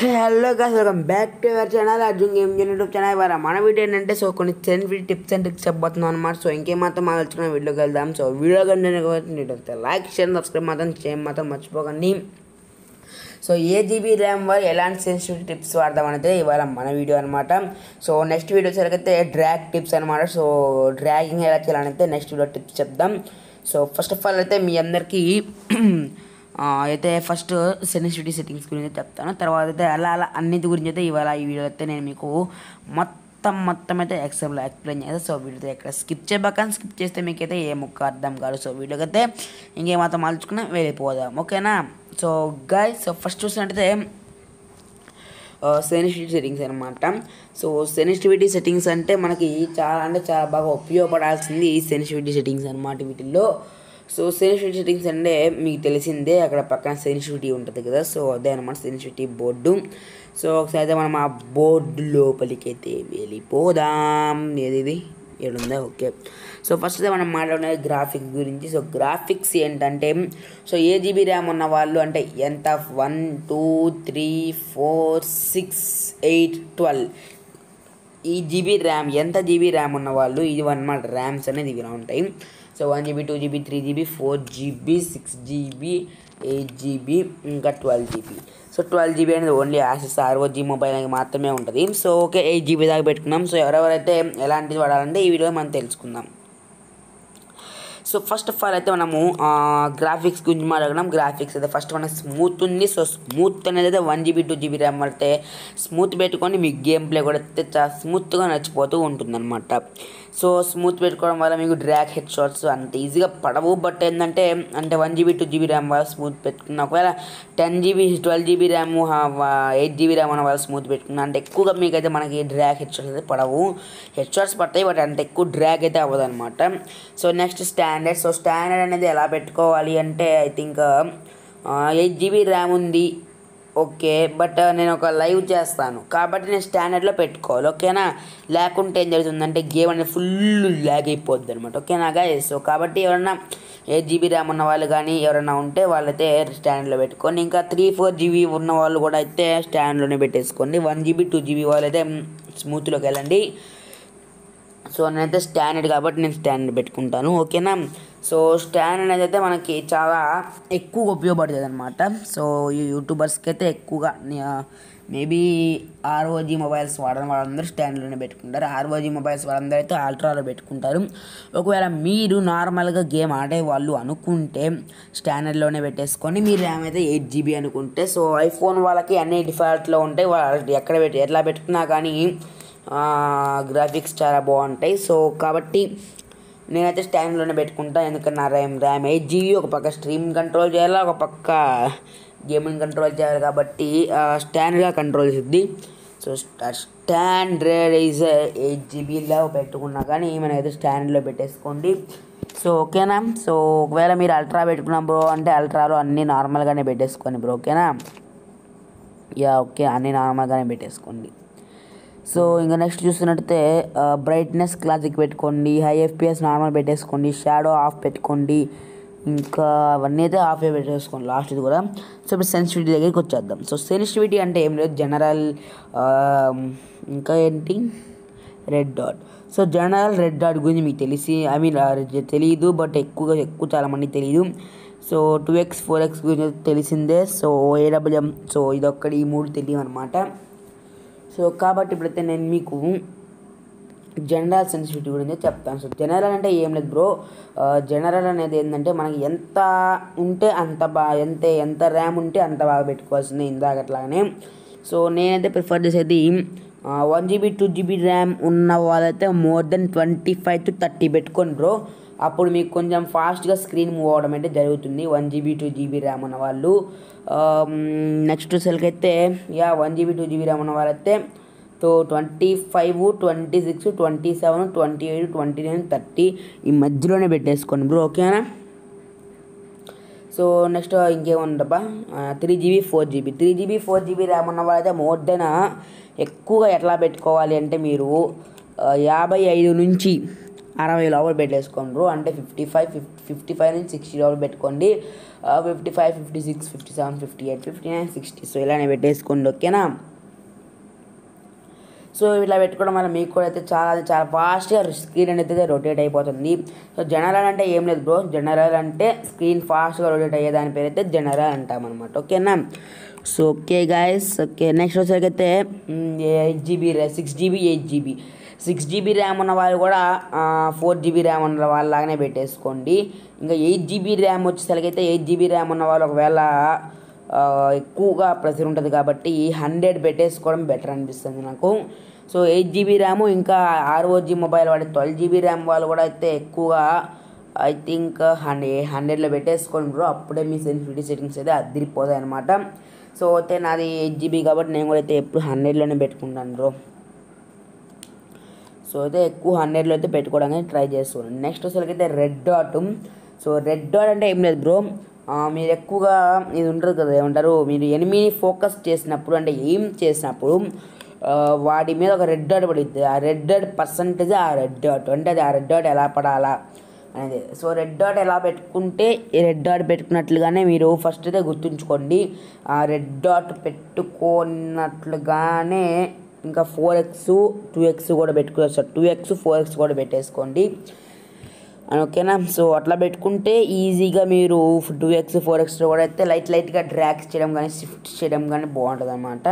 Hello guys welcome back to our channel Arjun game జన్ YouTube channel ఇవాళ మన video ఏంటంటే సో కొన్ని సెన్ఫీ టిప్స్ అండ్ ట్రిక్స్ చెప్పబోతున్నాం అనమాట సో ఇంకేమాత్రం మనం తెలుసుకున్న వీడియోకి వెళ్దాం సో వీడియో కంటే లైక్ షేర్ సబ్స్క్రైబ్ మాత్రం చేయడం మాత్రం మర్చిపోకండి సో ఏ జీబీ ర్యామ్ వారు ఎలాంటి సెన్సిటివ్ టిప్స్ వాడదామనేది ఇవాళ మన వీడియో అనమాట సో నెక్స్ట్ వీడియో సరికైతే డ్రాగ్ టిప్స్ అనమాట సో డ్రాగింగ్ ఎలా చేయాలనైతే నెక్స్ట్ వీడియో టిప్స్ చెప్దాం సో ఫస్ట్ ఆఫ్ ఆల్ అయితే మీ అందరికీ ఆ, అయితే ఫస్ట్ సెన్సిటివిటీ సెట్టింగ్స్ గురించి చెప్తాను తర్వాత అయితే అలా అలా అన్నిటి గురించి అయితే ఇవాళ ఈ వీడియో అయితే నేను మీకు మొత్తం మొత్తం అయితే ఎక్సెప్ట్లో ఎక్స్ప్లెయిన్ చేస్తాను సో వీడియో ఎక్కడ స్కిప్ చేయబాక స్కిప్ చేస్తే మీకైతే ఏ ముక్క అర్థం కాదు సో వీడియోకి అయితే ఇంకేమాత్రం మలుచుకున్నా వెళ్ళిపోదాం ఓకేనా సో గాయ్ సో ఫస్ట్ చూసినట్టయితే సెన్సిటివిటీ సెట్టింగ్స్ అనమాట సో సెన్సిటివిటీ సెట్టింగ్స్ అంటే మనకి చాలా అంటే చాలా బాగా ఉపయోగపడాల్సింది ఈ సెన్సిటివిటీ సెట్టింగ్స్ అనమాట వీటిల్లో సో సెన్సిటివిటీ సెట్టింగ్స్ అంటే మీకు తెలిసిందే అక్కడ పక్కన సెన్సిటివిటీ ఉంటుంది కదా సో అదే అనమాట సెన్సిటివిటీ బోర్డు సో ఒకసారి అయితే మనం ఆ బోర్డు లోపలికి అయితే వెళ్ళిపోదాం ఏది ఇది ఏడుందా ఓకే సో ఫస్ట్ అయితే మనం మాట్లాడుకునేది గ్రాఫిక్స్ గురించి సో గ్రాఫిక్స్ ఏంటంటే సో ఏ జీబీ ర్యామ్ ఉన్న వాళ్ళు అంటే ఎంత one two three four six eight twelve ఈ జీబీ ర్యామ్ ఎంత జీబీ ర్యామ్ ఉన్న వాళ్ళు ఇది అన్నమాట ర్యామ్స్ అనేది ఇవి ఉంటాయి so one GB two GB three GB four GB six GB eight GB ఇంకా twelve GB so twelve GB అనేది ఓన్లీ యాసెస్ ఆర్ఓజీ మొబైల్ అనేది మాత్రమే ఉంటుంది సో ఓకే ఎయిట్ జీబీ దాకా పెట్టుకున్నాం సో ఎవరెవరైతే ఎలాంటిది వాడాలంటే ఈ వీడియో మనం తెలుసుకుందాం సో ఫస్ట్ ఆఫ్ ఆల్ అయితే మనము గ్రాఫిక్స్ గురించి మాట్లాడుకున్నాం గ్రాఫిక్స్ అయితే ఫస్ట్ మనకి స్మూత్ ఉంది సో స్మూత్ అనేది అయితే one GB two GB RAM అయితే స్మూత్ పెట్టుకొని మీ గేమ్ ప్లే కూడా అయితే చాలా స్మూత్గా నచ్చిపోతూ ఉంటుంది అనమాట సో స్మూత్ పెట్టుకోవడం వల్ల మీకు డ్రాక్ హెడ్ షాట్స్ అంత ఈజీగా పడవు బట్ ఏంటంటే అంటే one GB two GB RAM వల్ల స్మూత్ పెట్టుకున్న ఒకవేళ ten GB twelve GB RAM eight GB RAM అన్న వాళ్ళు స్మూత్ పెట్టుకున్నా అంటే ఎక్కువగా మీకైతే మనకి డ్రాక్ హెడ్ షాట్స్ అయితే పడవు హెడ్ షాట్స్ పడతాయి బట్ అంత ఎక్కువ డ్రాగ్ అయితే అవ్వదు అనమాట so next standard so standard అనేది ఎలా పెట్టుకోవాలి అంటే I think eight GB RAM ఉంది ఓకే బట్ నేను ఒక లైవ్ చేస్తాను కాబట్టి నేను స్టాండర్డ్లో పెట్టుకోవాలి ఓకేనా లేకుంటే ఏం జరుగుతుందంటే గేమ్ అనేది ఫుల్ ల్యాగ్ అయిపోద్ది అనమాట ఓకేనా గాయస్ సో కాబట్టి ఎవరన్నా ఎయిట్ జీబీ ర్యామ్ ఉన్న వాళ్ళు కానీ ఎవరైనా ఉంటే వాళ్ళైతే స్టాండ్లో పెట్టుకోండి ఇంకా త్రీ ఫోర్ జీబీ ఉన్న వాళ్ళు కూడా అయితే స్టాండ్లోనే పెట్టేసుకోండి వన్ జీబీ టూ జీబీ వాళ్ళు అయితే స్మూత్లోకి వెళ్ళండి సో నేనైతే స్టాండర్డ్ కాబట్టి నేను స్టాండర్డ్ పెట్టుకుంటాను ఓకేనా సో స్టాండర్డ్ అనేది అయితే మనకి చాలా ఎక్కువగా ఉపయోగపడుతుంది అనమాట సో ఈ యూట్యూబర్స్కి అయితే ఎక్కువగా మేబీ ఆర్ఓజీ మొబైల్స్ వాడడం వాళ్ళందరూ స్టాండ్లోనే పెట్టుకుంటారు ఆర్ఓజీ మొబైల్స్ వాళ్ళందరూ అయితే అల్ట్రాలో పెట్టుకుంటారు ఒకవేళ మీరు నార్మల్గా గేమ్ ఆడే వాళ్ళు అనుకుంటే స్టాండర్డ్లోనే పెట్టేసుకొని మీ ర్యామ్ అయితే ఎయిట్ జీబీ అనుకుంటే సో ఐఫోన్ వాళ్ళకి అన్ని డిఫాల్ట్లో ఉంటాయి వాళ్ళు ఎక్కడ పెట్టి ఎట్లా పెట్టుకున్నా కానీ గ్రాఫిక్స్ చాలా బాగుంటాయి సో కాబట్టి నేనైతే స్టాండ్లోనే పెట్టుకుంటా ఎందుకంటే నా ర్యామ్ ర్యామ్ ఎయిట్ జీబీ ఒక పక్క స్ట్రీమ్ కంట్రోల్ చేయాలి ఒక పక్క గేమింగ్ కంట్రోల్ చేయాలి కాబట్టి స్టాండ్గా కంట్రోల్ చేద్ది సో స్టాండర్డ్ ఈజ్ ఎయిట్ జీబీలో పెట్టుకున్నా కానీ మనైతే స్టాండ్లో పెట్టేసుకోండి సో ఓకేనా సో ఒకవేళ మీరు అల్ట్రా పెట్టుకున్నాం బ్రో అంటే అల్ట్రాలో అన్నీ నార్మల్గానే పెట్టేసుకోండి బ్రో ఓకేనా యా ఓకే అన్నీ నార్మల్గానే పెట్టేసుకోండి సో ఇంకా నెక్స్ట్ చూస్తున్నట్టయితే బ్రైట్నెస్ క్లాసిక్ పెట్టుకోండి హై ఎఫ్పిఎస్ నార్మల్ పెట్టేసుకోండి షాడో ఆఫ్ పెట్టుకోండి ఇంకా అవన్నీ అయితే ఆఫ్ పెట్టేసుకోండి లాస్ట్ ఇది కూడా సో ఇప్పుడు సెన్సిటివిటీ దగ్గరికి వచ్చేద్దాం సో సెన్సిటివిటీ అంటే ఏం లేదు జనరల్ ఇంకా ఏంటి red dot so general red dot గురించి మీకు తెలిసి ఐ మీన్ తెలియదు బట్ ఎక్కువగా ఎక్కువ చాలామంది తెలియదు so two X four X గురించి తెలిసిందే సో ఏడబ్ల్యూఎం సో ఇదొక్కటి ఈ మూడు తెలియదు అనమాట సో కాబట్టి ఇప్పుడైతే నేను మీకు జనరల్ సెన్సిటివిటీ గురించి చెప్తాను సో జనరల్ అంటే ఏం లేదు బ్రో జనరల్ అనేది ఏంటంటే మనకి ఎంత ఉంటే అంత బాగా ఎంత ఎంత ర్యామ్ ఉంటే అంత బాగా పెట్టుకోవాల్సిందే ఇందాకట్లాగానే సో నేనైతే ప్రిఫర్ చేసేది one GB two GB RAM ఉన్న వాళ్ళైతే more than twenty five to thirty పెట్టుకోండి బ్రో అప్పుడు మీకు కొంచెం ఫాస్ట్గా స్క్రీన్ మూవ్ అవడం అయితే జరుగుతుంది one GB two GB RAM ఉన్న వాళ్ళు నెక్స్ట్ సెల్కి అయితే yeah one GB two GB RAM ఉన్న వాళ్ళైతే so twenty five twenty six twenty seven twenty eight twenty nine thirty ఈ మధ్యలోనే పెట్టేసుకోండి బ్రో ఓకేనా సో నెక్స్ట్ ఇంకేముందబ్బా three GB four GB three GB four GB RAM ఉన్న వాళ్ళైతే మోర్ దెన్ ఎక్కువగా ఎట్లా పెట్టుకోవాలి అంటే మీరు యాభై ఐదు నుంచి అరవై లోపల పెట్టేసుకోండి బ్రో అంటే fifty five fifty fifty five నుంచి సిక్స్టీ లోపల పెట్టుకోండి fifty five fifty six fifty seven fifty eight fifty nine sixty so ఇలానే పెట్టేసుకోండి ఓకేనా సో ఇట్లా పెట్టుకోవడం వల్ల మీకు కూడా అయితే చాలా చాలా ఫాస్ట్గా స్క్రీన్ అనేది రొటేట్ అయిపోతుంది సో జనరల్ అంటే ఏం లేదు బ్రో జనరల్ అంటే స్క్రీన్ ఫాస్ట్గా రొటేట్ అయ్యే దాని పేరు అయితే జనరల్ అంటాం అనమాట ఓకేనా so okay guys okay next వచ్చేసరికైతే eight GB six GB eight GB six GB RAM ఉన్న వాళ్ళు కూడా ఫోర్ జీబీ ర్యామ్ ఉన్న వాళ్ళలాగానే పెట్టేసుకోండి ఇంకా ఎయిట్ జీబీ ర్యామ్ వచ్చేసరికి అయితే ఎయిట్ జీబీ ర్యామ్ ఉన్న వాళ్ళు ఒకవేళ ఆ, ఎక్కువగా ప్రెషర్ ఉంటుంది కాబట్టి హండ్రెడ్ పెట్టేసుకోవడం బెటర్ అనిపిస్తుంది నాకు సో ఎయిట్ జీబీ ర్యామ్ ఇంకా ఆర్ఓజీ మొబైల్ వాడే ట్వెల్వ్ జీబీ ర్యామ్ వాళ్ళు కూడా అయితే ఎక్కువగా ఐ థింక్ హండ్రెడ్ హండ్రెడ్లో పెట్టేసుకోండి బ్రో అప్పుడే మీ సెన్సిటివిటీ సెట్టింగ్స్ అయితే అదిరిపోతాయి అనమాట సో అయితే నాది ఎయిట్ జీబీ కాబట్టి నేను కూడా అయితే ఎప్పుడు హండ్రెడ్లోనే పెట్టుకుంటాను బ్రో సో అయితే ఎక్కువ హండ్రెడ్లో అయితే పెట్టుకోవడానికి ట్రై చేస్తున్నాను నెక్స్ట్ వచ్చేసరికి అయితే red dot so red dot అంటే ఏం లేదు బ్రో మీరు ఎక్కువగా ఇది ఉంటుంది కదా ఏమంటారు మీరు ఎనిమిది ఫోకస్ చేసినప్పుడు అంటే ఏం చేసినప్పుడు ఆ, వాటి మీద ఒక రెడ్ డాట్ పడుద్ది ఆ రెడ్ డాట్ పర్సంటేజ్ ఆ రెడ్ డాట్ అంటే అది ఆ రెడ్ డాట్ ఎలా పడాలా అనేది సో రెడ్ డాట్ ఎలా పెట్టుకుంటే ఈ రెడ్ డాట్ పెట్టుకున్నట్లుగానే మీరు ఫస్ట్ అయితే గుర్తుంచుకోండి ఆ రెడ్ డాట్ పెట్టుకున్నట్లుగానే ఇంకా ఫోర్ ఎక్స్ టూ ఎక్స్ కూడా పెట్టుకోవచ్చు టూ ఎక్స్ ఫోర్ ఎక్స్ కూడా పెట్టేసుకోండి అని ఓకేనా సో అట్లా పెట్టుకుంటే ఈజీగా మీరు టూ ఎక్స్ ఫోర్ ఎక్స్ కూడా అయితే లైట్ లైట్గా డ్రాక్స్ చేయడం కానీ షిఫ్ట్ చేయడం కానీ బాగుంటుంది అనమాట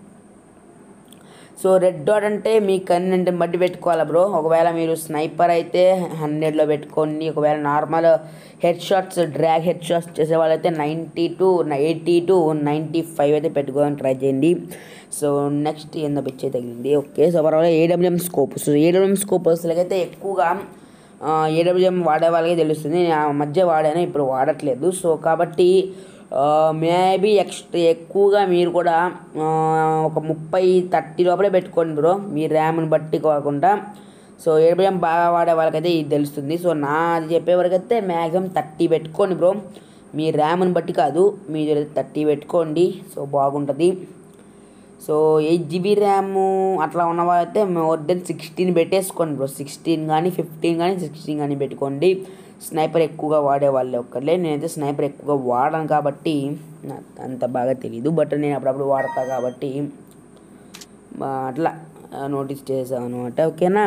సో రెడ్ డాట్ అంటే మీ కన్వెంట్ని బట్టి పెట్టుకోవాలి బ్రో ఒకవేళ మీరు స్నైపర్ అయితే హండ్రెడ్లో పెట్టుకోండి ఒకవేళ normal head shots drag head shots చేసే వాళ్ళైతే ninety to eighty to ninety five అయితే పెట్టుకోవాలని ట్రై చేయండి సో నెక్స్ట్ ఏందో పిచ్చే తగిలింది ఓకే సో పర్వాలేదు AWM scope so AWM scope అయితే ఎక్కువగా ఏడబ్ల్యూఎం వాడే వాళ్ళకే తెలుస్తుంది నేను ఆ మధ్య వాడాను ఇప్పుడు వాడట్లేదు సో కాబట్టి మేబీ ఎక్స్ట్రా ఎక్కువగా మీరు కూడా ఆ, ఒక ముప్పై థర్టీ లోపలే పెట్టుకోండి బ్రో మీ ర్యామ్ని బట్టి కాకుండా సో ఏడబ్ల్యూఎం బాగా వాడే వాళ్ళకైతే ఇది తెలుస్తుంది సో నా అది చెప్పే వరకు అయితే మ్యాక్సిమం థర్టీ పెట్టుకోండి బ్రో మీ ర్యామ్ని బట్టి కాదు మీరు థర్టీ పెట్టుకోండి సో బాగుంటుంది సో ఎయిట్ జీబీ ర్యామ్ అట్లా ఉన్న వాళ్ళైతే మోర్ దెన్ సిక్స్టీన్ పెట్టేసుకోండి బ్రో సిక్స్టీన్ కానీ ఫిఫ్టీన్ కానీ సిక్స్టీన్ కానీ పెట్టుకోండి స్నైపర్ ఎక్కువగా వాడే వాళ్ళే ఒక్కర్లే నేనైతే స్నైపర్ ఎక్కువగా వాడను కాబట్టి నాకు అంత బాగా తెలియదు బట్ నేను అప్పుడప్పుడు వాడతా కాబట్టి బా- అట్లా నోటీస్ చేసాను అనమాట ఓకేనా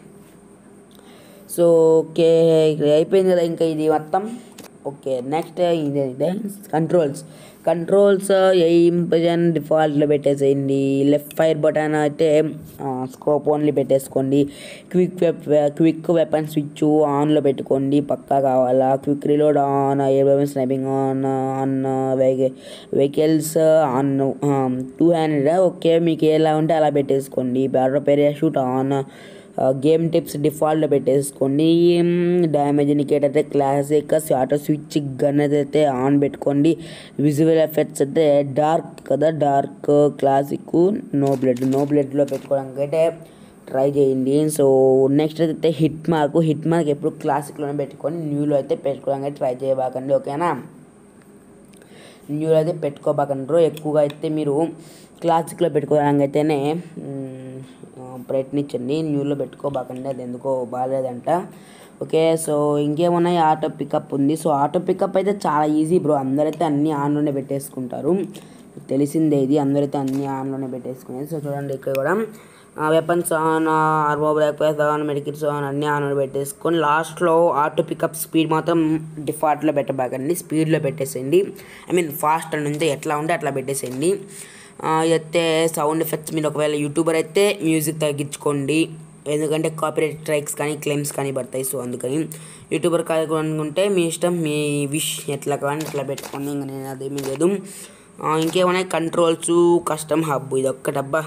సో ఓకే ఇక్కడ అయిపోయింది కదా ఇంకా ఇది మొత్తం ఓకే నెక్స్ట్ ఇదే ఇదే కంట్రోల్స్ కంట్రోల్స్ ఎయిమ్ పొజిషన్ డిఫాల్ట్లో పెట్టేసేయండి లెఫ్ట్ ఫైర్ బటన్ అయితే స్కోప్ ఓన్లీ పెట్టేసుకోండి క్విక్ క్విక్ వెపన్ స్విచ్ ఆన్లో పెట్టుకోండి పక్కా కావాలా quick reload on air weapon sniping on on vehicles on two hundred okay మీకు ఎలా ఉంటే అలా పెట్టేసుకోండి better parachute on game tips డిఫాల్ట్లో పెట్టేసుకోండి డ్యామేజ్ ఇండికేటర్ అయితే క్లాసిక్ ఆటో స్విచ్ గన్ అయితే ఆన్ పెట్టుకోండి విజువల్ ఎఫెక్ట్స్ అయితే డార్క్ కదా dark classic no blood no బ్లడ్లో పెట్టుకోవడానికి అయితే ట్రై చేయండి సో నెక్స్ట్ అయితే హిట్ మార్క్ హిట్ మార్క్ ఎప్పుడు క్లాసిక్లోనే పెట్టుకొని న్యూలో అయితే పెట్టుకోవడానికి ట్రై చేయబాకండి ఓకేనా న్యూలో అయితే పెట్టుకోబాకండ్రు ఎక్కువగా అయితే మీరు క్లాసిక్లో పెట్టుకోవడానికి అయితేనే మ్, ఆ, ప్రయత్నించండి న్యూలో పెట్టుకోబాకండి అది ఎందుకో బాగాలేదంట ఓకే సో ఇంకేమున్నాయి ఆటో పికప్ ఉంది సో ఆటో పికప్ అయితే చాలా ఈజీ బ్రో అందరైతే అన్ని ఆన్లోనే పెట్టేసుకుంటారు తెలిసిందే ఇది అందరైతే అన్ని ఆన్లోనే పెట్టేసుకునేది సో చూడండి ఇక్కడ కూడా వెపన్స్ ఆన్ ఆర్మో బ్లాక్ ప్యాస్ ఆన్ మెడికిట్స్ ఆన్ అన్ని ఆన్ పెట్టేసుకొని లాస్ట్లో ఆటో పికప్ స్పీడ్ మాత్రం డిఫాల్ట్లో పెట్టబాకండి స్పీడ్లో పెట్టేసేయండి ఐ మీన్ ఫాస్ట్ అని ఉంటే ఎట్లా ఉంటే అట్లా పెట్టేసేయండి ఆ, అయితే సౌండ్ ఎఫెక్ట్స్ మీరు ఒకవేళ యూట్యూబర్ అయితే మ్యూజిక్ తగ్గించుకోండి ఎందుకంటే కాపీరైట్ స్ట్రైక్స్ కానీ క్లెయిమ్స్ కానీ పడతాయి సో అందుకని యూట్యూబర్ కాదు అనుకుంటే మీ ఇష్టం మీ విష్ ఎట్లా కానీ అట్లా పెట్టుకోండి ఇంకా నేను అదేమీ లేదు ఆ, ఇంకేమైనా కంట్రోల్స్ కస్టమ్ హబ్ ఇది ఒక్కటబ్బా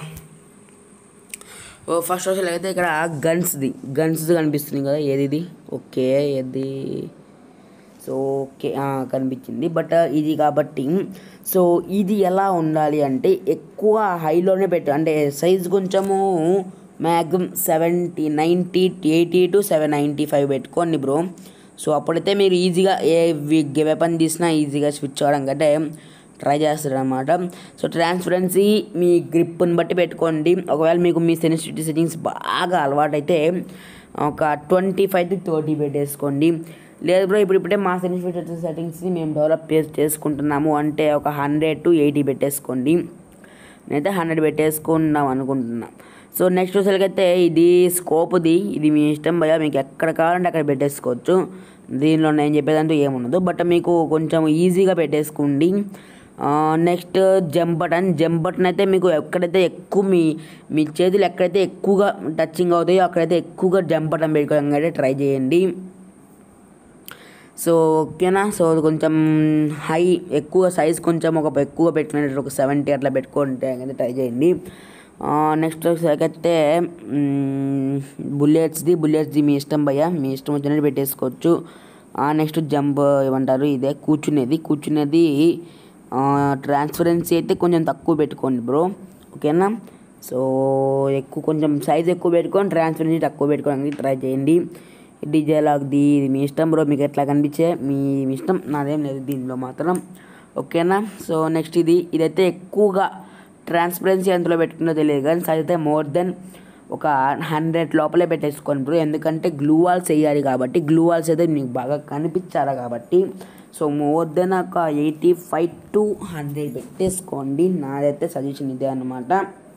ఓ ఫస్ట్ అసలు అయితే ఇక్కడ గన్స్ది గన్స్ కనిపిస్తుంది కదా ఏది ఇది ఓకే ఏది సో ఓకే ఆ, కనిపించింది బట్ ఇది కాబట్టి సో ఇది ఎలా ఉండాలి అంటే ఎక్కువ హైలోనే పెట్టు అంటే సైజ్ కొంచెము maximum seventy ninety eighty to seven ninety five పెట్టుకోండి బ్రో సో అప్పుడైతే మీరు ఈజీగా ఏ వెపన్ తీసినా ఈజీగా స్విచ్ అవ్వడం కంటే ట్రై చేస్తారు అనమాట సో ట్రాన్స్పరెన్సీ మీ గ్రిప్ని బట్టి పెట్టుకోండి ఒకవేళ మీకు మీ సెన్సిటివిటీ సెట్టింగ్స్ బాగా అలవాటైతే ఒక ట్వంటీ ఫైవ్ టు థర్టీ పెట్టేసుకోండి లేదు బ్రో ఇప్పుడు ఇప్పుడే మా సెన్సిటివిటీ సెట్టింగ్స్ని మేము డెవలప్ చేసి చేసుకుంటున్నాము అంటే ఒక హండ్రెడ్ టు ఎయిటీ పెట్టేసుకోండి నేనైతే హండ్రెడ్ పెట్టేసుకుందాం అనుకుంటున్నా సో నెక్స్ట్ వచ్చేసరికైతే ఇది స్కోప్ది ఇది మీ ఇష్టం భయ మీకు ఎక్కడ కావాలంటే అక్కడ పెట్టేసుకోవచ్చు దీనిలో నేను చెప్పేదంటూ ఏముండదు బట్ మీకు కొంచెం ఈజీగా పెట్టేసుకోండి next jump button jump button అయితే మీకు ఎక్కడైతే ఎక్కువ మీ మీ చేతులు ఎక్కడైతే ఎక్కువగా టచింగ్ అవుతాయో అక్కడైతే ఎక్కువగా జంప్ బటన్ పెట్టుకోవడానికి అయితే ట్రై చేయండి సో ఓకేనా సో అది కొంచెం హై ఎక్కువ సైజ్ కొంచెం ఒక ఎక్కువ పెట్టుకునేటట్టు ఒక సెవెంటీ అట్లా పెట్టుకుంటే అయితే ట్రై చేయండి నెక్స్ట్ అయితే బుల్లెట్స్ది బుల్లెట్స్ది మీ ఇష్టం భయ్య మీ ఇష్టం వచ్చినట్టు పెట్టేసుకోవచ్చు నెక్స్ట్ జంప్ ఏమంటారు ఇదే కూర్చునేది కూర్చునేది ట్రాన్స్పరెన్సీ అయితే కొంచెం తక్కువ పెట్టుకోండి బ్రో ఓకేనా సో ఎక్కువ కొంచెం సైజ్ ఎక్కువ పెట్టుకొని ట్రాన్స్పరెన్సీ తక్కువ పెట్టుకోవడానికి ట్రై చేయండి డీజే లాగ్ది ఇది మీ ఇష్టం బ్రో మీకు ఎట్లా కనిపించే మీ మీ ఇష్టం నాదేం లేదు దీనిలో మాత్రం ఓకేనా సో నెక్స్ట్ ఇది ఇదైతే ఎక్కువగా ట్రాన్స్పరెన్సీ ఎంతలో పెట్టుకున్నదో తెలియదు కానీ సైజ్ అయితే మోర్ దెన్ ఒక హండ్రెడ్ లోపలే పెట్టేసుకోండి బ్రో ఎందుకంటే గ్లూ వాల్స్ వేయాలి కాబట్టి గ్లూ వాల్స్ అయితే మీకు బాగా కనిపించాలి కాబట్టి సో మోర్ దెన్ ఒక ఎయిటీ ఫైవ్ టు హండ్రెడ్ పెట్టేసుకోండి నాదైతే సజెషన్ ఇదే అనమాట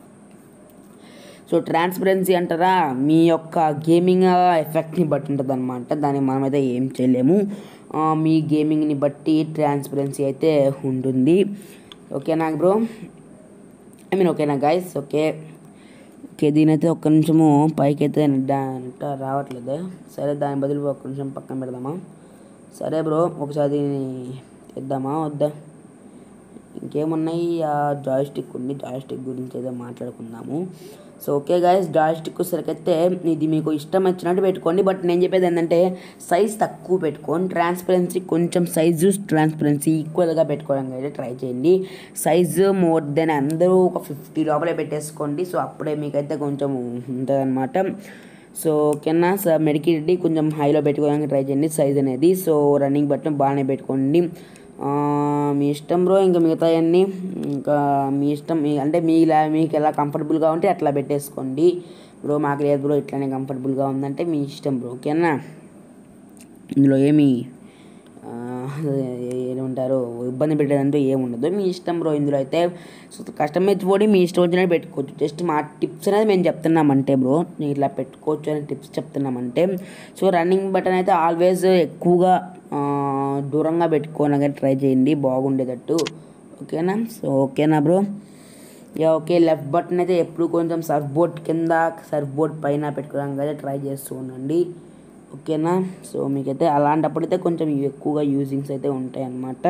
సో ట్రాన్స్పరెన్సీ అంటారా మీ యొక్క గేమింగ్ ఎఫెక్ట్ని బట్టి ఉంటుంది అనమాట దాన్ని మనమైతే ఏం చేయలేము ఆ, మీ గేమింగ్ని బట్టి ట్రాన్స్పరెన్సీ అయితే ఉంటుంది ఓకేనా బ్రో ఐ మీన్ ఓకేనా గైస్ ఓకే ఓకే దీనైతే ఒక్క నిమిషము పైకి అయితే అంట రావట్లేదు సరే దాని బదులు ఒక్క నిమిషం పక్కన పెడదామా సరే బ్రో ఒకసారి దీన్ని తెద్దామా వద్దా ఇంకేమున్నాయి ఆ జాయిస్టిక్ ఉంది జాయిస్టిక్ గురించి అయితే మాట్లాడుకుందాము సో ఓకే గాయస్ జాయిస్టిక్ సరికైతే ఇది మీకు ఇష్టం వచ్చినట్టు పెట్టుకోండి బట్ నేను చెప్పేది ఏంటంటే సైజ్ తక్కువ పెట్టుకోండి ట్రాన్స్పరెన్సీ కొంచెం సైజు ట్రాన్స్పరెన్సీ ఈక్వల్గా పెట్టుకోవడానికి అయితే ట్రై చేయండి సైజు మోర్ దెన్ అందరూ ఒక ఫిఫ్టీ లోపలే పెట్టేసుకోండి సో అప్పుడే మీకైతే కొంచెం ఉంటుంది అనమాట సో ఓకేనా సార్ మెడికిటీ కొంచెం హైలో పెట్టుకోవడానికి ట్రై చేయండి సైజ్ అనేది సో రన్నింగ్ బట్టన్ బాగానే పెట్టుకోండి ఆ, మీ ఇష్టం బ్రో ఇంకా మిగతా అన్నీ ఇంకా మీ ఇష్టం మీ అంటే మీ ఇలా మీకు ఎలా కంఫర్టబుల్గా ఉంటే అట్లా పెట్టేసుకోండి బ్రో మాకు లేదు బ్రో ఇట్లానే కంఫర్టబుల్గా ఉందంటే మీ ఇష్టం బ్రో ఓకేనా ఇందులో ఏమి ఆ, ఏమంటారు ఇబ్బంది పెట్టేదంటూ ఏముండదు మీ ఇష్టం బ్రో ఇందులో అయితే సో కస్టమైజ్ పోడి మీ ఇష్టం వచ్చినట్టు పెట్టుకోవచ్చు జస్ట్ మా టిప్స్ అనేది మేము చెప్తున్నామంటే బ్రో నేను ఇట్లా పెట్టుకోవచ్చు అనే టిప్స్ చెప్తున్నామంటే సో రన్నింగ్ బటన్ అయితే ఆల్వేస్ ఎక్కువగా ఆ, దూరంగా పెట్టుకోవడానికి ట్రై చేయండి బాగుండేటట్టు ఓకేనా సో ఓకేనా bro yeah okay left button అయితే ఎప్పుడు కొంచెం సర్ఫ్ బోర్డ్ కింద సర్ఫ్ బోర్డ్ పైన పెట్టుకోవడానికి అయితే ట్రై చేస్తూ ఉండండి ఓకేనా సో మీకైతే అలాంటప్పుడైతే కొంచెం ఎక్కువగా యూజింగ్స్ అయితే ఉంటాయి అన్నమాట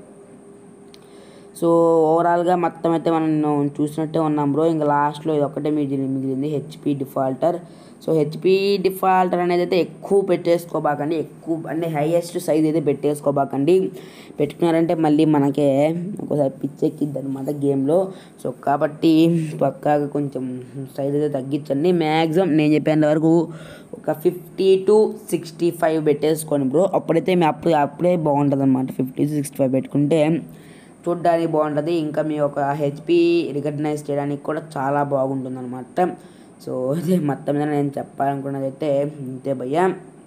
సో ఓవరాల్గా మొత్తం అయితే మనం చూసినట్టే ఉన్నాం బ్రో ఇంకా లాస్ట్లో ఇది ఒకటే మిగిలింది మిగిలింది HP defaulter so HP defaulter అనేది అయితే ఎక్కువ పెట్టేసుకోబాకండి ఎక్కువ అంటే హైయెస్ట్ సైజ్ అయితే పెట్టేసుకోబాకండి పెట్టుకున్నారంటే మళ్ళీ మనకే ఒకసారి పిచ్చెక్కిద్ది అనమాట గేమ్లో సో కాబట్టి పక్కాగా కొంచెం సైజ్ అయితే తగ్గించండి మ్యాక్సిమం నేను చెప్పేంత వరకు ఒక ఫిఫ్టీ టు సిక్స్టీ ఫైవ్ పెట్టేసుకోండి బ్రో అప్పుడైతే మీ అప్పుడు అప్పుడే బాగుంటుంది అనమాట ఫిఫ్టీ సిక్స్టీ ఫైవ్ పెట్టుకుంటే చూడ్డానికి బాగుంటుంది ఇంకా మీ ఒక హెచ్పి రికగ్నైజ్ చేయడానికి కూడా చాలా బాగుంటుంది అనమాట సో ఇది మొత్తం మీద నేను చెప్పాలనుకున్నది అయితే ఇంతే భయ్యా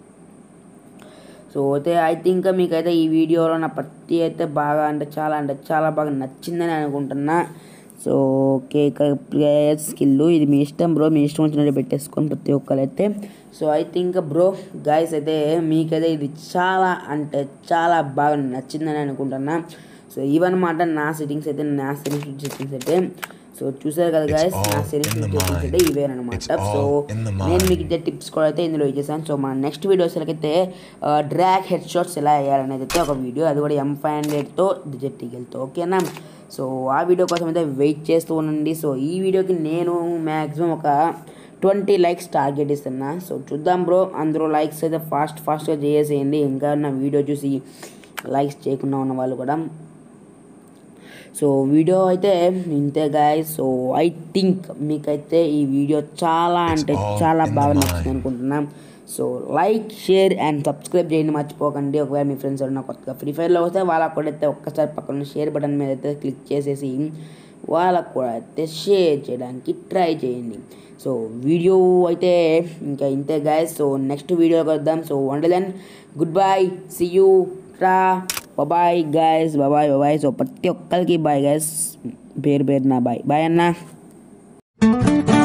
సో అయితే ఐ థింక్ మీకైతే ఈ వీడియోలో నా ప్రతి అయితే బాగా అంటే చాలా అంటే చాలా బాగా నచ్చిందని అనుకుంటున్నా సో ఓకే ఇక్కడ ప్లేయర్ స్కిల్ ఇది మీ ఇష్టం బ్రో మీ ఇష్టం వచ్చినట్టు పెట్టేసుకొని ప్రతి ఒక్కరు అయితే so I think bro guys అయితే మీకైతే ఇది చాలా అంటే చాలా బాగా నచ్చిందని అనుకుంటున్నా సో ఇవన్నమాట నా సెట్టింగ్స్ అయితే నా సెట్టింగ్స్ సెట్టింగ్స్ అయితే సో చూసారు కదా గాయస్ all నా సెట్టింగ్స్ in the సెట్టింగ్స్ అయితే mind. ఇవేనమాట It's so all in the నేను mind. మీకు ఇచ్చే టిప్స్ కూడా అయితే ఇందులో ఇచ్చేసాను సో మన నెక్స్ట్ వీడియోస్లకైతే డ్రాగ్ హెడ్ షాట్స్ ఎలా వేయాలనేది అయితే ఒక వీడియో అది కూడా ఎం ఫైవ్ హండ్రెడ్తో డిజెట్టికల్తో ఓకేనా సో ఆ వీడియో కోసం అయితే వెయిట్ చేస్తూ ఉండండి సో ఈ వీడియోకి నేను మ్యాక్సిమం ఒక ట్వంటీ లైక్స్ టార్గెట్ ఇస్తున్నా సో చూద్దాం బ్రో అందరూ లైక్స్ అయితే ఫాస్ట్ ఫాస్ట్గా చేసేయండి ఇంకా నా వీడియో చూసి లైక్స్ చేయకుండా ఉన్న వాళ్ళు కూడా సో వీడియో అయితే ఇంతే గాయ సో ఐ థింక్ మీకైతే ఈ వీడియో చాలా అంటే all చాలా in the బాగా mind. నచ్చింది అనుకుంటున్నాం so like share and subscribe చేయండి మర్చిపోకండి ఒకవేళ మీ ఫ్రెండ్స్ ఎవరైనా కొత్తగా ఫ్రీ ఫైర్లో వస్తే వాళ్ళకు కూడా అయితే ఒక్కసారి పక్కన షేర్ బటన్ మీద అయితే క్లిక్ చేసేసి వాళ్ళకు కూడా అయితే షేర్ చేయడానికి ట్రై చేయండి సో వీడియో అయితే ఇంకా ఇంతే గాయస్ సో నెక్స్ట్ వీడియోకి వద్దాం సో వండర్లెన్ గుడ్ బై సి యూ రా bye guys bye bye so ప్రతి ఒక్కరికి బాయ్ గాయస్ పేరు పేరు నా బాయ్ బాయ్ అన్నా